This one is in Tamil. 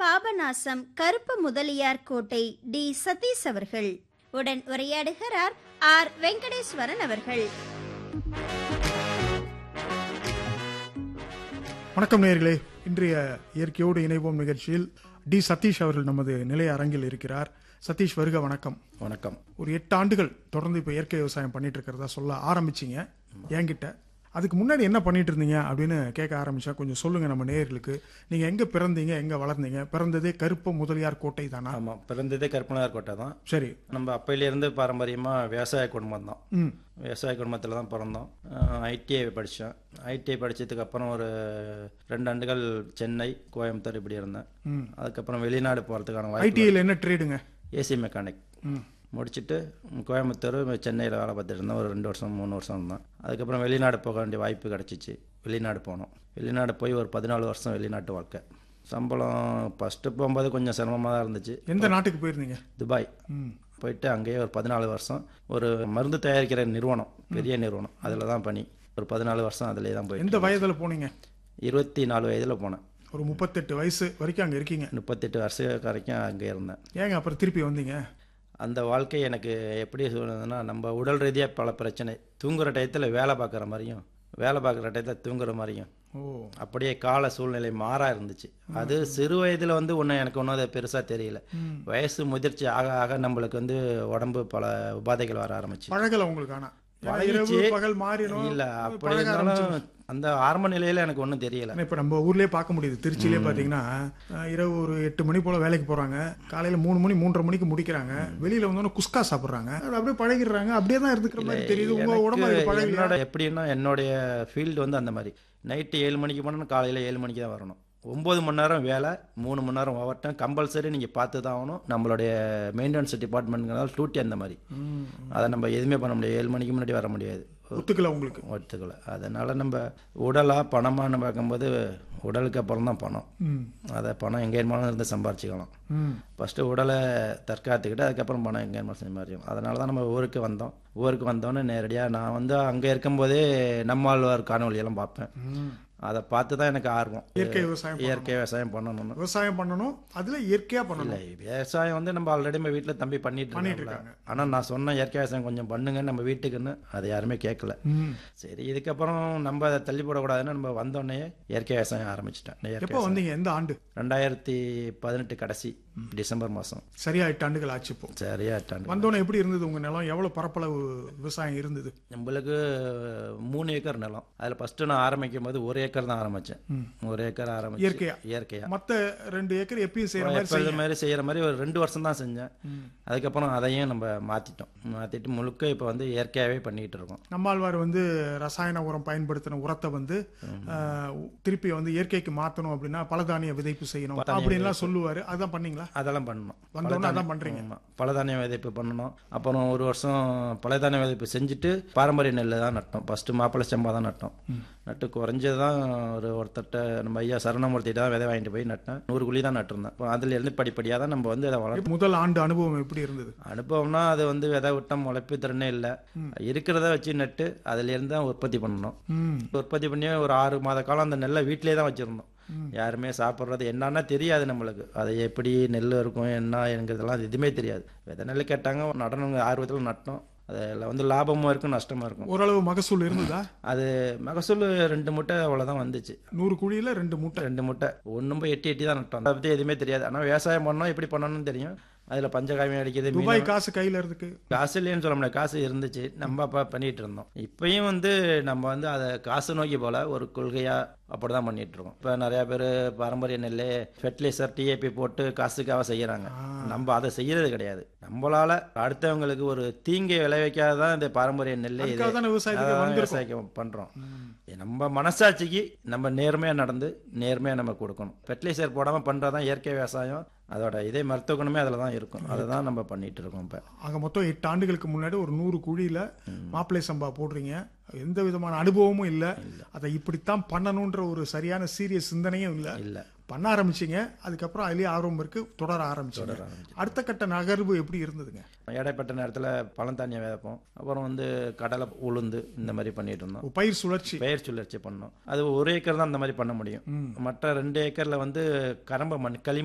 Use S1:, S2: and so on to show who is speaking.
S1: பாபநாசம் கருப்பு முதலியார் கோட்டை டி சதீஷ் அவர்கள் உடன் உரையாடுகிறார் ஆர் வெங்கடேஸ்வரன் அவர்கள்
S2: வணக்கம் நேயர்களே இன்றைய இயற்கையோடு இணைவோம் நிகழ்ச்சியில் டி சதீஷ் அவர்கள் நமது நிலைய அரங்கில் இருக்கிறார் சதீஷ் வருக வணக்கம்
S3: வணக்கம்
S2: ஒரு எட்டு ஆண்டுகள் தொடர்ந்து இப்போ இயற்கை விவசாயம் பண்ணிட்டு இருக்கிறதா சொல்ல ஆரம்பிச்சிங்க என்கிட்ட அதுக்கு முன்னாடி என்ன பண்ணிட்டு இருந்தீங்க அப்படின்னு கேட்க ஆரம்பிச்சா கொஞ்சம் சொல்லுங்க நம்ம நேயர்களுக்கு நீங்க எங்க பிறந்தீங்க எங்க வளர்ந்தீங்க பிறந்ததே கருப்பு முதலியார் கோட்டை தானா
S3: ஆமாம் பிறந்ததே கற்பனார் கோட்டை தான்
S2: சரி
S3: நம்ம அப்பையிலேருந்து பாரம்பரியமாக விவசாய குடும்பம் தான்
S2: ம்
S3: விவசாய குடும்பத்தில் தான் பிறந்தோம் ஐடிஐ படித்தேன் ஐடிஐ படித்ததுக்கு அப்புறம் ஒரு ரெண்டு ஆண்டுகள் சென்னை கோயம்புத்தூர் இப்படி இருந்தேன்
S2: ம்
S3: அதுக்கப்புறம் வெளிநாடு போகிறதுக்கான வாய்ப்பு
S2: ஐடிஐல என்ன ட்ரேடுங்க
S3: ஏசி மெக்கானிக்
S2: ம்
S3: முடிச்சுட்டு கோயம்புத்தூர் சென்னையில் வேலை பார்த்துட்டு இருந்தேன் ஒரு ரெண்டு வருஷம் மூணு வருஷம் இருந்தேன் அதுக்கப்புறம் வெளிநாடு போக வேண்டிய வாய்ப்பு கிடச்சிச்சு வெளிநாடு போனோம் வெளிநாடு போய் ஒரு பதினாலு வருஷம் வெளிநாட்டு வாழ்க்கை சம்பளம் ஃபஸ்ட்டு போகும்போது கொஞ்சம் சிரமமாக தான் இருந்துச்சு
S2: எந்த நாட்டுக்கு போயிருந்தீங்க
S3: துபாய்
S2: ம்
S3: போயிட்டு அங்கேயே ஒரு பதினாலு வருஷம் ஒரு மருந்து தயாரிக்கிற நிறுவனம் பெரிய நிறுவனம் அதில் தான் பணி ஒரு பதினாலு வருஷம் அதிலே தான் போயிட்டு
S2: எந்த வயதுல போனீங்க
S3: இருபத்தி நாலு வயதில் போனேன்
S2: ஒரு முப்பத்தெட்டு வயசு வரைக்கும் அங்க இருக்கீங்க
S3: முப்பத்தெட்டு வருஷம் வரைக்கும் அங்கே இருந்தேன்
S2: ஏங்க அப்புறம் திருப்பி வந்தீங்க
S3: அந்த வாழ்க்கை எனக்கு எப்படி சொல்லுதுன்னா நம்ம உடல் ரீதியாக பல பிரச்சனை தூங்குற டயத்தில் வேலை பார்க்குற மாதிரியும் வேலை பார்க்குற டயத்தில் தூங்குற மாதிரியும்
S2: ஓ
S3: அப்படியே கால சூழ்நிலை மாறா இருந்துச்சு அது சிறு வயதில் வந்து ஒன்றும் எனக்கு ஒன்றும் அது பெருசாக தெரியல வயசு முதிர்ச்சி ஆக ஆக நம்மளுக்கு வந்து உடம்பு பல உபாதைகள் வர ஆரம்பிச்சு
S2: பழகல உங்களுக்கு ஆனா ஏன்னா
S3: பழகிச்சு.
S2: இரவு பகல் மாறிடும்
S3: இல்ல அப்படி
S2: பழக
S3: இருந்தாலும் அந்த ஆரம்ப நிலையில எனக்கு ஒன்றும் தெரியல
S2: ஆனா இப்ப நம்ம ஊர்லயே பார்க்க முடியுது திருச்சியிலே பாத்தீங்கன்னா அஹ், இரவு ஒரு எட்டு மணி போல வேலைக்கு போறாங்க காலையில மூணு மணி மூன்றரை மணிக்கு முடிக்கிறாங்க வெளியில வந்தோடனே குஸ்கா சாப்பிடுறாங்க அது அப்படியே பழகிடுறாங்க அப்படியே தான் இருக்கிற மாதிரி தெரியுது உங்க உடம்பு அதுக்கு
S3: எனக்கு
S2: பழகல
S3: என்னோட எப்படின்னா என்னுடைய ஃபீல்டு வந்து அந்த மாதிரி நைட்டு ஏழு மணிக்கு போனோம்னா காலையில் ஏழு மணிக்கு தான் வரணும் ஒம்பது மணி நேரம் வேலை மூணு மணி நேரம் ஓவர்டைம் கம்பல்சரி நீங்கள் பார்த்து தான் ஆகணும் நம்மளுடைய மெயின்டெனன்ஸ் டிபார்ட்மெண்ட்ங்கிறதால டூட்டி அந்த மாதிரி அதை நம்ம எதுவுமே பண்ண முடியாது ஏழு மணிக்கு முன்னாடி வர முடியாது
S2: ஒத்துக்கல உங்களுக்கு
S3: ஒத்துக்கல அதனால் நம்ம உடலா பணமான்னு பார்க்கும்போது உடலுக்கு அப்புறம் தான் பணம்
S2: ம்
S3: அதை பணம் எங்கே இருந்தாலும் இருந்து சம்பாரிச்சிக்கலாம்
S2: ம்
S3: ஃபஸ்ட்டு உடலை தற்காத்துக்கிட்டு அதுக்கப்புறம் பணம் எங்கே இருந்தாலும் சம்பாரிக்கும் அதனால தான் நம்ம ஊருக்கு வந்தோம் ஊருக்கு வந்தோன்னே நேரடியாக நான் வந்து அங்கே இருக்கும்போதே நம்மாழ்வார் காணொலியெல்லாம் பார்ப்பேன்
S2: ம்.
S3: அதை பார்த்து தான் எனக்கு ஆர்வம்
S2: இயற்கை விவசாயம்
S3: இயற்கை விவசாயம் பண்ணணும்னு
S2: விவசாயம் பண்ணணும் அதுல இயற்கையா பண்ணணும்
S3: இல்லை விவசாயம் வந்து நம்ம ஆல்ரெடி நம்ம வீட்டில் தம்பி பண்ணிட்டு
S2: பண்ணிட்டு
S3: இருக்காங்க
S2: இருக்காங்க.
S3: ஆனால் நான் சொன்ன இயற்கை விவசாயம் கொஞ்சம் பண்ணுங்க நம்ம வீட்டுக்குன்னு அதை யாருமே கேட்கல
S2: ம்.
S3: சரி இதுக்கப்புறம் நம்ம அதை தள்ளி போடக்கூடாதுன்னு நம்ம வந்தோடனே இயற்கை விவசாயம் ஆரம்பிச்சிட்டேன் இயற்கை
S2: எப்போ வந்தீங்க எந்த ஆண்டு
S3: ரெண்டாயிரத்தி பதினெட்டு கடைசி டிசம்பர் மாதம்
S2: சரியா எட்டு ஆண்டுகள் ஆச்சு இப்போ
S3: சரியா டாண்டு
S2: வந்தோடனே எப்படி இருந்தது உங்க நிலம் எவ்வளவு பரப்பளவு விவசாயம் இருந்தது
S3: நம்மளுக்கு மூணு ஏக்கர் நிலம் அதில் ஃபஸ்ட்டு நான் ஆரம்பிக்கும் போது ஒரு ஏக்கர் தான் ஆரம்பித்தேன் ஒரு ஏக்கர் ஆரம்பிச்சு
S2: இயற்கையா?
S3: இயற்கையா
S2: மத்த ரெண்டு ஏக்கர் எப்பயும் செய்யற மாதிரி
S3: எப்பொழுது மாதிரி செய்கிற மாதிரி ஒரு ரெண்டு வருஷம் தான் செஞ்சேன் அதுக்கப்புறம் அதையும் நம்ம மாற்றிட்டோம் மாற்றிட்டு முழுக்க இப்போ வந்து இயற்கையாகவே பண்ணிகிட்டு இருக்கோம்
S2: நம்மாழ்வார் வந்து ரசாயன உரம் பயன்படுத்தின உரத்தை வந்து ஆஹ், திருப்பி வந்து இயற்கைக்கு மாத்தணும் அப்படின்னா பலதானிய விதைப்பு செய்யணும் அப்படின்லாம் சொல்லுவாரு அதான் பண்ணீங்களா
S3: அதெல்லாம் பண்ணணும்
S2: வந்தோடனே அதான் பண்றீங்க
S3: ஆமாம் பலதானிய விதைப்பு பண்ணணும் அப்புறம் ஒரு வருஷம் பலதானிய விதைப்பு செஞ்சுட்டு பாரம்பரிய நெல் தான் நட்டோம் ஃபஸ்ட்டு மாப்பிள்ளை செம்பா தான் நட்டோம் நட்டு குறைஞ்சது தான் ஒரு ஒருத்தட்ட நம்ம ஐயா சரணமூர்த்திட்ட தான் விதை வாங்கிட்டு போய் நட்டேன் நூறு குழி தான் நட்டிருந்தேன் அப்போ அதுல இருந்து படிப்படியாக தான் நம்ம வந்து அதை வளர்த்து
S2: முதல் ஆண்டு அனுபவம் எப்படி இருந்தது
S3: அனுபவம்னா அது வந்து விதை விட்டம் முளைப்பு திறனே இல்லை இருக்கிறத வச்சு நட்டு அதுலேருந்து தான் உற்பத்தி பண்ணணும்
S2: ம்
S3: உற்பத்தி பண்ணி ஒரு ஆறு மாத காலம் அந்த நெல்லை வீட்டிலே தான் வச்சுருந்தோம் யாருமே சாப்பிட்றது என்னன்னா தெரியாது நம்மளுக்கு அது எப்படி நெல் இருக்கும் என்ன என்கிறதெல்லாம் அது எதுவுமே தெரியாது விதை நெல் கேட்டாங்க நடனங்க ஆர்வத்தில் நட்டோம் அதில் வந்து லாபமும் இருக்கும் நஷ்டமும் இருக்கும்
S2: ஓரளவு மகசூல் இருந்ததா
S3: அது மகசூல் ரெண்டு மூட்டை அவ்வளோதான் வந்துச்சு
S2: நூறு குழியில ரெண்டு மூட்டை
S3: ரெண்டு மூட்டை ஒன்றும் போய் எட்டி எட்டி தான் நட்டோம் அதை பற்றி எதுவுமே தெரியாது ஆனால் விவசாயம் பண்ணோம் எப்படி பண்ணணும்னு தெரியும் அதில் பஞ்சகாவியம் அடிக்கிறது மீன்
S2: துபாய் காசு கையில இருக்கு
S3: காசு இல்லைன்னு சொல்ல முடியாது காசு இருந்துச்சு நம்ம அப்போ பண்ணிட்டு இருந்தோம் இப்பயும் வந்து நம்ம வந்து அதை காசு நோக்கி போல ஒரு கொள்கையா அப்படிதான் பண்ணிட்டு இருக்கோம் இப்போ நிறைய பேர் பாரம்பரிய நெல் ஃபெர்டிலைசர் டிஏபி போட்டு காசுக்காக செய்யறாங்க நம்ம அதை செய்யறது கிடையாது நம்மளால அடுத்தவங்களுக்கு ஒரு தீங்கை விளைவிக்காதான் இந்த பாரம்பரிய நெல்லை இது
S2: அதுக்காக தானே விவசாயத்துக்கு
S3: அதான்
S2: வந்திருக்கோம்
S3: விவசாயம் பண்றோம் நம்ம மனசாட்சிக்கு நம்ம நேர்மையா நடந்து நேர்மையா நம்ம கொடுக்கணும் ஃபெர்டிலைசர் போடாம பண்றதான் இயற்கை விவசாயம் அதோட இதே மருத்துவ குணமே அதில் தான் இருக்கும் அதை தான் நம்ம பண்ணிட்டு இருக்கோம் இப்போ
S2: ஆக மொத்தம் எட்டு ஆண்டுகளுக்கு முன்னாடி ஒரு நூறு குழியில மாப்பிள்ளை சம்பா போடுறீங்க எந்த விதமான அனுபவமும் இல்ல அதை இப்படித்தான் பண்ணணும்ன்ற ஒரு சரியான சீரியஸ் சிந்தனையும் இல்ல
S3: இல்லை
S2: பண்ண ஆரம்பிச்சீங்க அதுக்கப்புறம் அதுலயே ஆர்வம் இருக்கு தொடர ஆரம்பிச்சீங்க அடுத்த கட்ட நகர்வு எப்படி இருந்ததுங்க
S3: இடைப்பட்ட நேரத்தில் பழந்தானியம் விதைப்போம் அப்புறம் வந்து கடலை உளுந்து இந்த மாதிரி பண்ணிட்டு இருந்தோம்
S2: ஒரு பயிர் சுழற்சி
S3: பயிர் சுழற்சி பண்ணோம் அது ஒரு ஏக்கர் தான் அந்த மாதிரி பண்ண முடியும் மற்ற ரெண்டு ஏக்கரில் வந்து கரம்ப மண் களி